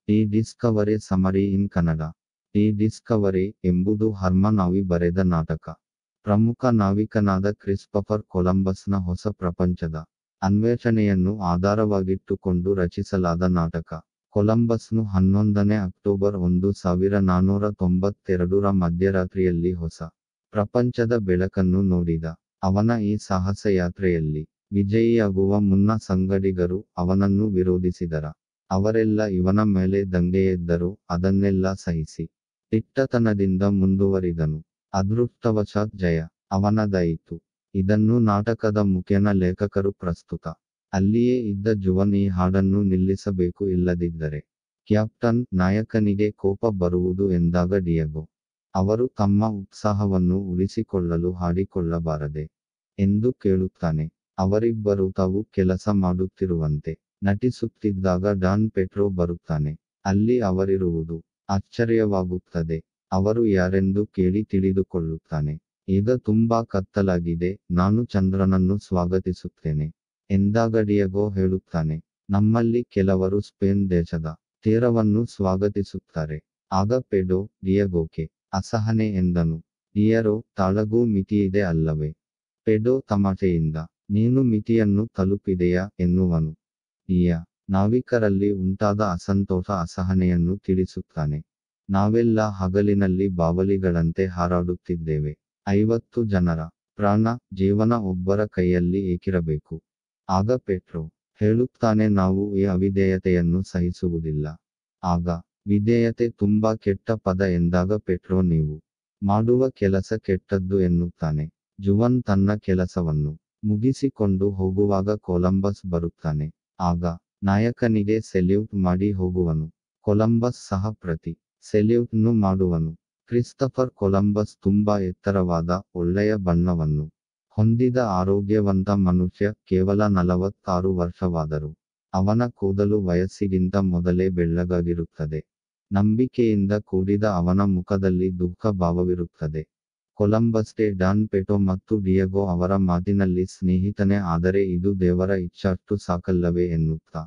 T discovery summary in Kannada the discovery ಎಂಬುದು Herman ಅವಿ ಬರೆದ ನಾಟಕ ಪ್ರಮುಖ ನಾವಿಕನಾದ ಕ್ರಿಸ್ಟಫರ್ ಕೊಲಂಬಸ್ನ ಹೊಸ ಪ್ರಪಂಚದ ಅನ್ವೇಷಣೆಯನ್ನು ಆಧಾರವಾಗಿಟ್ಟುಕೊಂಡು ರಚಿಸಲಾದ ನಾಟಕ ಕೊಲಂಬಸ್ನು ಹನ್ನೊಂದನೇ ಅಕ್ಟೋಬರ್ ಒಂದು ಸಾವಿರ ನಾನ್ನೂರ ತೊಂಬತ್ತೆರಡರ ಮಧ್ಯರಾತ್ರಿಯಲ್ಲಿ ಹೊಸ ಪ್ರಪಂಚದ ಬೆಳಕನ್ನು ನೋಡಿದ ಅವನ ಈ ಸಾಹಸ ಯಾತ್ರೆಯಲ್ಲಿ ವಿಜಯಿಯಾಗುವ ಮುನ್ನ ಸಂಗಡಿಗರು ಅವನನ್ನು ವಿರೋಧಿಸಿದರ ಅವರೆಲ್ಲ ಇವನ ಮೇಲೆ ದಂಗೆಯೆದ್ದರು ಅದನ್ನೆಲ್ಲ ಸಹಿಸಿ ದಿಟ್ಟತನದಿಂದ ಮುಂದುವರಿದನು ಅದೃಷ್ಟವಶಾತ್ ಜಯ ಅವನದಾಯಿತು ಇದನ್ನು ನಾಟಕದ ಮುಖ್ಯನ ಲೇಖಕರು ಪ್ರಸ್ತುತ ಅಲ್ಲಿಯೇ ಇದ್ದ ಜುವನ್ ಈ ಹಾಡನ್ನು ನಿಲ್ಲಿಸಬೇಕು ಇಲ್ಲದಿದ್ದರೆ ಕ್ಯಾಪ್ಟನ್ ನಾಯಕನಿಗೆ ಕೋಪ ಬರುವುದು ಎಂದಾಗ ಡಿಯಗೋ ಅವರು ತಮ್ಮ ಉತ್ಸಾಹವನ್ನು ಉಳಿಸಿಕೊಳ್ಳಲು ಹಾಡಿಕೊಳ್ಳಬಾರದೆ ಎಂದು ಕೇಳುತ್ತಾನೆ ಅವರಿಬ್ಬರು ತಾವು ಕೆಲಸ ಮಾಡುತ್ತಿರುವಂತೆ ನಟಿಸುತ್ತಿದ್ದಾಗ ಡಾನ್ ಪೆಟ್ರೋ ಬರುತ್ತಾನೆ ಅಲ್ಲಿ ಅವರಿರುವುದು ಆಶ್ಚರ್ಯವಾಗುತ್ತದೆ ಅವರು ಯಾರೆಂದು ಕೇಳಿ ತಿಳಿದುಕೊಳ್ಳುತ್ತಾನೆ ಈಗ ತುಂಬಾ ಕತ್ತಲಾಗಿದೆ ನಾನು ಚಂದ್ರನನ್ನು ಸ್ವಾಗತಿಸುತ್ತೇನೆ ಎಂದಾಗ ಡಿಯಗೋ ಹೇಳುತ್ತಾನೆ ನಮ್ಮಲ್ಲಿ ಕೆಲವರು ಸ್ಪೇನ್ ದೇಶದ ತೀರವನ್ನು ಸ್ವಾಗತಿಸುತ್ತಾರೆ ಆಗ ಪೆಡೋ ಡಿಯಗೋಕೆ ಅಸಹನೆ ಎಂದನು ಡಿಯರೋ ತಾಳಗೂ ಮಿತಿಯಿದೆ ಅಲ್ಲವೇ ಪೆಡೋ ತಮಾಟೆಯಿಂದ ನೀನು ಮಿತಿಯನ್ನು ತಲುಪಿದೆಯಾ ಎನ್ನುವನು ಡಿಯ ನಾವಿಕರಲ್ಲಿ ಉಂಟಾದ ಅಸಂತೋಷ ಅಸಹನೆಯನ್ನು ತಿಳಿಸುತ್ತಾನೆ ನಾವೆಲ್ಲ ಹಗಲಿನಲ್ಲಿ ಬಾವಲಿಗಳಂತೆ ಹಾರಾಡುತ್ತಿದ್ದೇವೆ ಐವತ್ತು ಜನರ ಪ್ರಾಣ ಜೀವನ ಒಬ್ಬರ ಕೈಯಲ್ಲಿ ಏಕಿರಬೇಕು ಆಗ ಪೆಟ್ರೋ ಹೇಳುತ್ತಾನೆ ನಾವು ಈ ಅವಿಧೇಯತೆಯನ್ನು ಸಹಿಸುವುದಿಲ್ಲ ಆಗ ವಿಧೇಯತೆ ತುಂಬಾ ಕೆಟ್ಟ ಪದ ಎಂದಾಗ ಪೆಟ್ರೋ ನೀವು ಮಾಡುವ ಕೆಲಸ ಕೆಟ್ಟದ್ದು ಎನ್ನುತ್ತಾನೆ ಜುವನ್ ತನ್ನ ಕೆಲಸವನ್ನು ಮುಗಿಸಿಕೊಂಡು ಹೋಗುವಾಗ ಕೊಲಂಬಸ್ ಬರುತ್ತಾನೆ ಆಗ ನಾಯಕನಿಗೆ ಸೆಲ್ಯೂಟ್ ಮಾಡಿ ಹೋಗುವನು ಕೊಲಂಬಸ್ ಸಹ ಪ್ರತಿ ಸೆಲ್ಯೂಟ್ನು ಮಾಡುವನು ಕ್ರಿಸ್ತಫರ್ ಕೊಲಂಬಸ್ ತುಂಬಾ ಎತ್ತರವಾದ ಒಳ್ಳೆಯ ಬಣ್ಣವನ್ನು ಹೊಂದಿದ ಆರೋಗ್ಯವಂತ ಮನುಷ್ಯ ಕೇವಲ ನಲವತ್ತಾರು ವರ್ಷವಾದರು ಅವನ ಕೂದಲು ವಯಸ್ಸಿಗಿಂತ ಮೊದಲೇ ಬೆಳ್ಳಗಾಗಿರುತ್ತದೆ ನಂಬಿಕೆಯಿಂದ ಕೂಡಿದ ಅವನ ಮುಖದಲ್ಲಿ ದುಃಖ ಭಾವವಿರುತ್ತದೆ ಕೊಲಂಬಸ್ಗೆ ಡಾನ್ ಪೆಟೋ ಮತ್ತು ಡಿಯಗೋ ಅವರ ಮಾತಿನಲ್ಲಿ ಸ್ನೇಹಿತನೇ ಆದರೆ ಇದು ದೇವರ ಇಚ್ಛಾಷ್ಟು ಸಾಕಲ್ಲವೇ ಎನ್ನುತ್ತಾ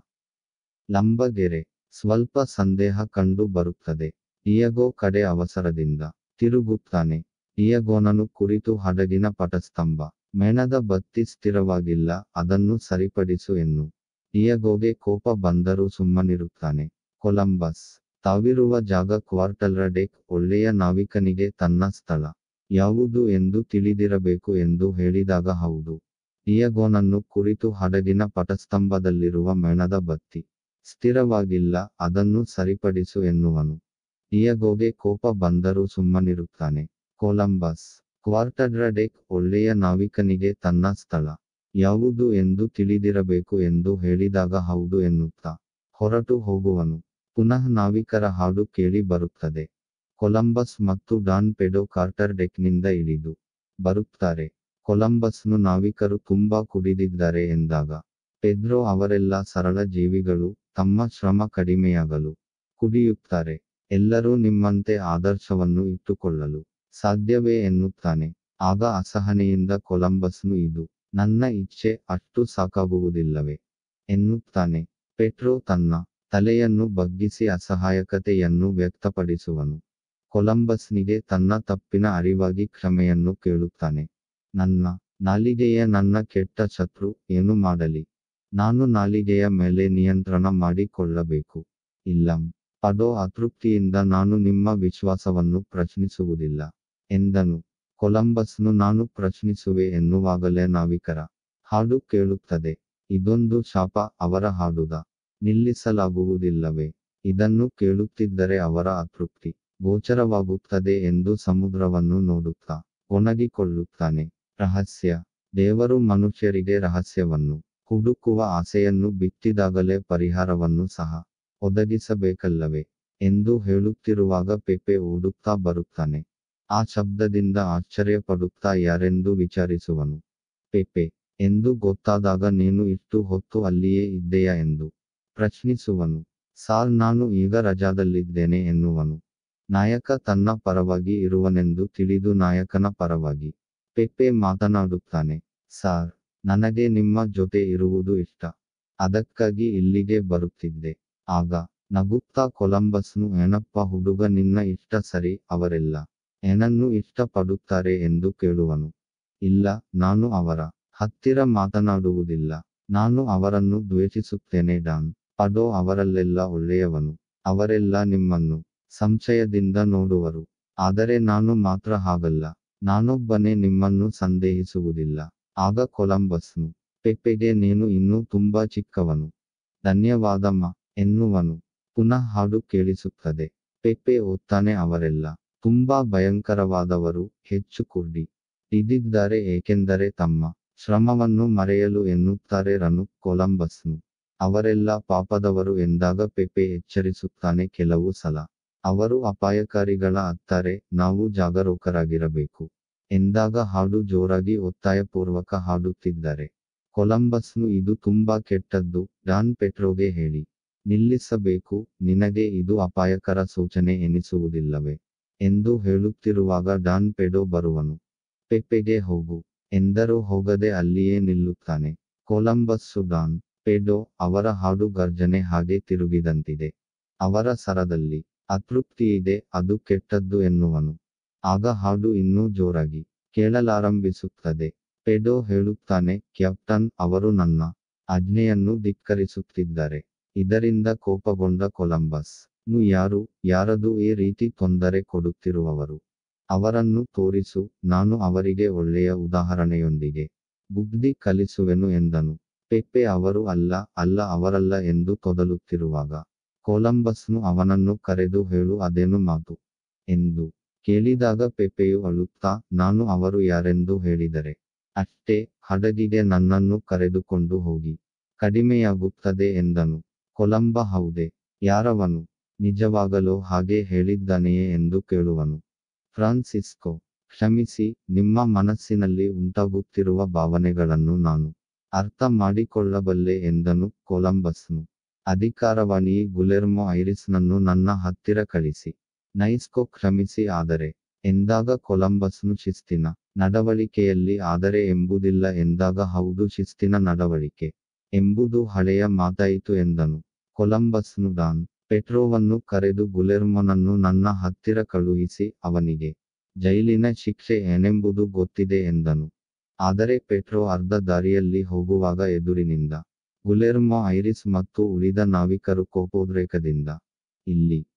ಲಂಬಗೆರೆ ಸ್ವಲ್ಪ ಸಂದೇಹ ಕಂಡು ಬರುತ್ತದೆ ಡಿಯಗೋ ಕಡೆ ಅವಸರದಿಂದ ತಿರುಗುತ್ತಾನೆ ಡಿಯಗೋನನು ಕುರಿತು ಹಡಗಿನ ಪಟಸ್ತಂಭ ಮೇಣದ ಬತ್ತಿ ಸ್ಥಿರವಾಗಿಲ್ಲ ಅದನ್ನು ಸರಿಪಡಿಸು ಎನ್ನು ಡಿಯಗೋಗೆ ಕೋಪ ಬಂದರೂ ಸುಮ್ಮನಿರುತ್ತಾನೆ ಕೊಲಂಬಸ್ ತಾವಿರುವ ಜಾಗ ಕ್ವಾರ್ಟಲ್ರ ಡೆಕ್ ಒಳ್ಳೆಯ ನಾವಿಕನಿಗೆ ತನ್ನ ಸ್ಥಳ ಯಾವುದು ಎಂದು ತಿಳಿದಿರಬೇಕು ಎಂದು ಹೇಳಿದಾಗ ಹೌದು ಡಿಯಗೋನನ್ನು ಕುರಿತು ಹಡಗಿನ ಪಟಸ್ತಂಭದಲ್ಲಿರುವ ಮೇಣದ ಬತ್ತಿ ಸ್ಥಿರವಾಗಿಲ್ಲ ಅದನ್ನು ಸರಿಪಡಿಸು ಎನ್ನುವನು ಡಿಯಗೋಗೆ ಕೋಪ ಬಂದರೂ ಸುಮ್ಮನಿರುತ್ತಾನೆ ಕೊಲಂಬಸ್ ಕ್ವಾರ್ಟರ್ರ ಡೆಕ್ ಒಳ್ಳೆಯ ನಾವಿಕನಿಗೆ ತನ್ನ ಸ್ಥಳ ಯಾವುದು ಎಂದು ತಿಳಿದಿರಬೇಕು ಎಂದು ಹೇಳಿದಾಗ ಹೌದು ಎನ್ನುತ್ತಾ ಹೊರಟು ಹೋಗುವನು ಪುನಃ ನಾವಿಕರ ಹಾಡು ಕೇಳಿ ಬರುತ್ತದೆ ಕೊಲಂಬಸ್ ಮತ್ತು ಡಾನ್ ಪೆಡೋ ಕಾರ್ಟರ್ ಡೆಕ್ನಿಂದ ಇಳಿದು ಬರುತ್ತಾರೆ ಕೊಲಂಬಸ್ನು ನಾವಿಕರು ತುಂಬಾ ಕುಡಿದಿದ್ದಾರೆ ಎಂದಾಗ ಪೆದ್ರೋ ಅವರೆಲ್ಲ ಸರಳ ಜೀವಿಗಳು ತಮ್ಮ ಶ್ರಮ ಕಡಿಮೆಯಾಗಲು ಕುಡಿಯುತ್ತಾರೆ ಎಲ್ಲರೂ ನಿಮ್ಮಂತೆ ಆದರ್ಶವನ್ನು ಇಟ್ಟುಕೊಳ್ಳಲು ಸಾಧ್ಯವೇ ಎನ್ನುತ್ತಾನೆ ಆಗ ಅಸಹನೆಯಿಂದ ಕೊಲಂಬಸ್ನು ಇದು ನನ್ನ ಇಚ್ಛೆ ಅಷ್ಟು ಸಾಕಾಗುವುದಿಲ್ಲವೇ ಎನ್ನುತ್ತಾನೆ ಪೆಟ್ರೋ ತನ್ನ ತಲೆಯನ್ನು ಬಗ್ಗಿಸಿ ಅಸಹಾಯಕತೆಯನ್ನು ವ್ಯಕ್ತಪಡಿಸುವನು ಕೊಲಂಬಸ್ನಿಗೆ ತನ್ನ ತಪ್ಪಿನ ಅರಿವಾಗಿ ಕ್ಷಮೆಯನ್ನು ಕೇಳುತ್ತಾನೆ ನನ್ನ ನಾಲಿಗೆಯ ನನ್ನ ಕೆಟ್ಟ ಶತ್ರು ಏನು ಮಾಡಲಿ ನಾನು ನಾಲಿಗೆಯ ಮೇಲೆ ನಿಯಂತ್ರಣ ಮಾಡಿಕೊಳ್ಳಬೇಕು ಇಲ್ಲಂ ಪಡೋ ಅತೃಪ್ತಿಯಿಂದ ನಾನು ನಿಮ್ಮ ವಿಶ್ವಾಸವನ್ನು ಪ್ರಶ್ನಿಸುವುದಿಲ್ಲ ಎಂದನು ಕೊಲಂಬಸ್ನು ನಾನು ಪ್ರಶ್ನಿಸುವೆ ಎನ್ನುವಾಗಲೇ ನಾವಿಕರ ಹಾಡು ಕೇಳುತ್ತದೆ ಇದೊಂದು ಶಾಪ ಅವರ ಹಾಡುದ ನಿಲ್ಲಿಸಲಾಗುವುದಿಲ್ಲವೇ ಇದನ್ನು ಕೇಳುತ್ತಿದ್ದರೆ ಅವರ ಅತೃಪ್ತಿ ಗೋಚರವಾಗುತ್ತದೆ ಎಂದು ಸಮುದ್ರವನ್ನು ನೋಡುತ್ತಾ ಒಣಗಿಕೊಳ್ಳುತ್ತಾನೆ ರಹಸ್ಯ ದೇವರು ಮನುಷ್ಯರಿಗೆ ರಹಸ್ಯವನ್ನು ಹುಡುಕುವ ಆಸೆಯನ್ನು ಬಿತ್ತಿದಾಗಲೇ ಪರಿಹಾರವನ್ನು ಸಹ ಒದಗಿಸಬೇಕಲ್ಲವೇ ಎಂದು ಹೇಳುತ್ತಿರುವಾಗ ಪೆಪೆ ಓಡುತ್ತಾ ಬರುತ್ತಾನೆ ಆ ಶಬ್ದದಿಂದ ಆಶ್ಚರ್ಯಪಡುತ್ತಾ ಯಾರೆಂದು ವಿಚಾರಿಸುವನು ಪೆಪೆ ಎಂದು ಗೊತ್ತಾದಾಗ ನೀನು ಇಷ್ಟು ಹೊತ್ತು ಅಲ್ಲಿಯೇ ಇದ್ದೆಯಾ ಎಂದು ಪ್ರಶ್ನಿಸುವನು ಸಾರ್ ನಾನು ಈಗ ರಜಾದಲ್ಲಿದ್ದೇನೆ ಎನ್ನುವನು ನಾಯಕ ತನ್ನ ಪರವಾಗಿ ಇರುವನೆಂದು ತಿಳಿದು ನಾಯಕನ ಪರವಾಗಿ ಪೆಪ್ಪೆ ಮಾತನಾಡುತ್ತಾನೆ ಸಾರ್ ನನಗೆ ನಿಮ್ಮ ಜೊತೆ ಇರುವುದು ಇಷ್ಟ ಅದಕ್ಕಾಗಿ ಇಲ್ಲಿಗೆ ಬರುತ್ತಿದ್ದೆ ಆಗ ನಗುತ್ತಾ ಕೊಲಂಬಸ್ನು ಏನಪ್ಪ ಹುಡುಗ ನಿನ್ನ ಇಷ್ಟ ಸರಿ ಅವರೆಲ್ಲ ಏನನ್ನು ಇಷ್ಟಪಡುತ್ತಾರೆ ಎಂದು ಕೇಳುವನು ಇಲ್ಲ ನಾನು ಅವರ ಹತ್ತಿರ ಮಾತನಾಡುವುದಿಲ್ಲ ನಾನು ಅವರನ್ನು ದ್ವೇಷಿಸುತ್ತೇನೆ ಡಾನ್ ಪಡೋ ಅವರಲ್ಲೆಲ್ಲ ಒಳ್ಳೆಯವನು ಅವರೆಲ್ಲ ನಿಮ್ಮನ್ನು ಸಂಶಯದಿಂದ ನೋಡುವರು ಆದರೆ ನಾನು ಮಾತ್ರ ಹಾಗಲ್ಲ ನಾನೊಬ್ಬನೇ ನಿಮ್ಮನ್ನು ಸಂದೇಹಿಸುವುದಿಲ್ಲ ಆಗ ಕೊಲಂಬಸ್ನು ಪೆಪ್ಪೆಗೆ ನೀನು ಇನ್ನೂ ತುಂಬಾ ಚಿಕ್ಕವನು ಧನ್ಯವಾದಮ್ಮ ಎನ್ನುವನು ಪುನಃ ಹಾಡು ಕೇಳಿಸುತ್ತದೆ ಪೆಪ್ಪೆ ಓದ್ತಾನೆ ಅವರೆಲ್ಲ ತುಂಬಾ ಭಯಂಕರವಾದವರು ಹೆಚ್ಚು ಕುರ್ಡಿ ಇದಿದ್ದಾರೆ ಏಕೆಂದರೆ ತಮ್ಮ ಶ್ರಮವನ್ನು ಮರೆಯಲು ಎನ್ನುತ್ತಾರೆ ರನು ಕೊಲಂಬಸ್ನು ಅವರೆಲ್ಲ ಪಾಪದವರು ಎಂದಾಗ ಪೆಪ್ಪೆ ಎಚ್ಚರಿಸುತ್ತಾನೆ ಕೆಲವು ಸಲ ಅವರು ಅಪಾಯಕಾರಿಗಳ ಅತ್ತಾರೆ ನಾವು ಜಾಗರೂಕರಾಗಿರಬೇಕು ಎಂದಾಗ ಹಾಡು ಜೋರಾಗಿ ಒತ್ತಾಯಪೂರ್ವಕ ಹಾಡುತ್ತಿದ್ದಾರೆ ಕೊಲಂಬಸ್ನು ಇದು ತುಂಬಾ ಕೆಟ್ಟದ್ದು ಡಾನ್ ಪೆಟ್ರೋಗೆ ಹೇಳಿ ನಿಲ್ಲಿಸಬೇಕು ನಿನಗೆ ಇದು ಅಪಾಯಕರ ಸೂಚನೆ ಎನಿಸುವುದಿಲ್ಲವೇ ಎಂದು ಹೇಳುತ್ತಿರುವಾಗ ಡಾನ್ ಪೆಡೋ ಬರುವನು ಪೆಪ್ಪೆಗೆ ಹೋಗು ಎಂದರೂ ಹೋಗದೆ ಅಲ್ಲಿಯೇ ನಿಲ್ಲುತ್ತಾನೆ ಕೊಲಂಬಸ್ಸು ಡಾನ್ ಪೆಡೋ ಅವರ ಹಾಡು ಗರ್ಜನೆ ಹಾಗೆ ತಿರುಗಿದಂತಿದೆ ಅವರ ಸರದಲ್ಲಿ ಅತೃಪ್ತಿಯಿದೆ ಅದು ಕೆಟ್ಟದ್ದು ಎನ್ನುವನು ಆಗ ಹಾಡು ಇನ್ನೂ ಜೋರಾಗಿ ಕೇಳಲಾರಂಭಿಸುತ್ತದೆ ಪೆಡೋ ಹೇಳುತ್ತಾನೆ ಕ್ಯಾಪ್ಟನ್ ಅವರು ನನ್ನ ಆಜ್ಞೆಯನ್ನು ಧಿಕ್ಕರಿಸುತ್ತಿದ್ದಾರೆ ಇದರಿಂದ ಕೋಪಗೊಂಡ ಕೊಲಂಬಸ್ ನು ಯಾರು ಯಾರದು ಈ ರೀತಿ ತೊಂದರೆ ಕೊಡುತ್ತಿರುವವರು ಅವರನ್ನು ತೋರಿಸು ನಾನು ಅವರಿಗೆ ಒಳ್ಳೆಯ ಉದಾಹರಣೆಯೊಂದಿಗೆ ಬುದ್ಧಿ ಕಲಿಸುವೆನು ಎಂದನು ಪೆಪ್ಪೆ ಅವರು ಅಲ್ಲ ಅಲ್ಲ ಅವರಲ್ಲ ಎಂದು ತೊದಲುತ್ತಿರುವಾಗ ಕೊಲಂಬಸ್ನು ಅವನನ್ನು ಕರೆದು ಹೇಳು ಅದೇನು ಮಾತು ಎಂದು ಕೇಳಿದಾಗ ಪೆಪ್ಪೆಯು ಅಳುತ್ತಾ ನಾನು ಅವರು ಯಾರೆಂದು ಹೇಳಿದರೆ ಅಷ್ಟೇ ಹಡಗಿಗೆ ನನ್ನನ್ನು ಕರೆದುಕೊಂಡು ಹೋಗಿ ಕಡಿಮೆಯಾಗುತ್ತದೆ ಎಂದನು ಕೊಲಂಬ ಹೌದೇ ಯಾರವನು ನಿಜವಾಗಲೋ ಹಾಗೆ ಹೇಳಿದ್ದಾನೆಯೇ ಎಂದು ಕೇಳುವನು ಫ್ರಾನ್ಸಿಸ್ಕೋ ಕ್ಷಮಿಸಿ ನಿಮ್ಮ ಮನಸ್ಸಿನಲ್ಲಿ ಉಂಟಾಗುತ್ತಿರುವ ಭಾವನೆಗಳನ್ನು ನಾನು ಅರ್ಥ ಮಾಡಿಕೊಳ್ಳಬಲ್ಲೆ ಎಂದನು ಕೊಲಂಬಸ್ನು ಅಧಿಕಾರವಾಣಿ ಗುಲೆರ್ಮೊ ಐರಿಸ್ನನ್ನು ನನ್ನ ಹತ್ತಿರ ಕಳಿಸಿ ನೈಸ್ಕೋ ಕ್ಷಮಿಸಿ ಆದರೆ ಎಂದಾಗ ಕೊಲಂಬಸ್ನು ಶಿಸ್ತಿನ ನಡವಳಿಕೆಯಲ್ಲಿ ಆದರೆ ಎಂಬುದಿಲ್ಲ ಎಂದಾಗ ಹೌದು ಶಿಸ್ತಿನ ನಡವಳಿಕೆ ಎಂಬುದು ಹಳೆಯ ಮಾತಾಯಿತು ಎಂದನು ಕೊಲಂಬಸ್ನು ಡಾನ್ ಪೆಟ್ರೋವನ್ನು ಕರೆದು ಗುಲೆರ್ಮೊನನ್ನು ನನ್ನ ಹತ್ತಿರ ಕಳುಹಿಸಿ ಅವನಿಗೆ ಜೈಲಿನ ಶಿಕ್ಷೆ ಏನೆಂಬುದು ಗೊತ್ತಿದೆ ಎಂದನು ಆದರೆ ಪೆಟ್ರೋ ಅರ್ಧ ದಾರಿಯಲ್ಲಿ ಹೋಗುವಾಗ ಎದುರಿನಿಂದ ಗುಲೆರ್ಮೊ ಐರಿಸ್ ಮತ್ತು ಉಳಿದ ನಾವಿಕರು ಕೋಪೋದ್ರೇಕದಿಂದ ಇಲ್ಲಿ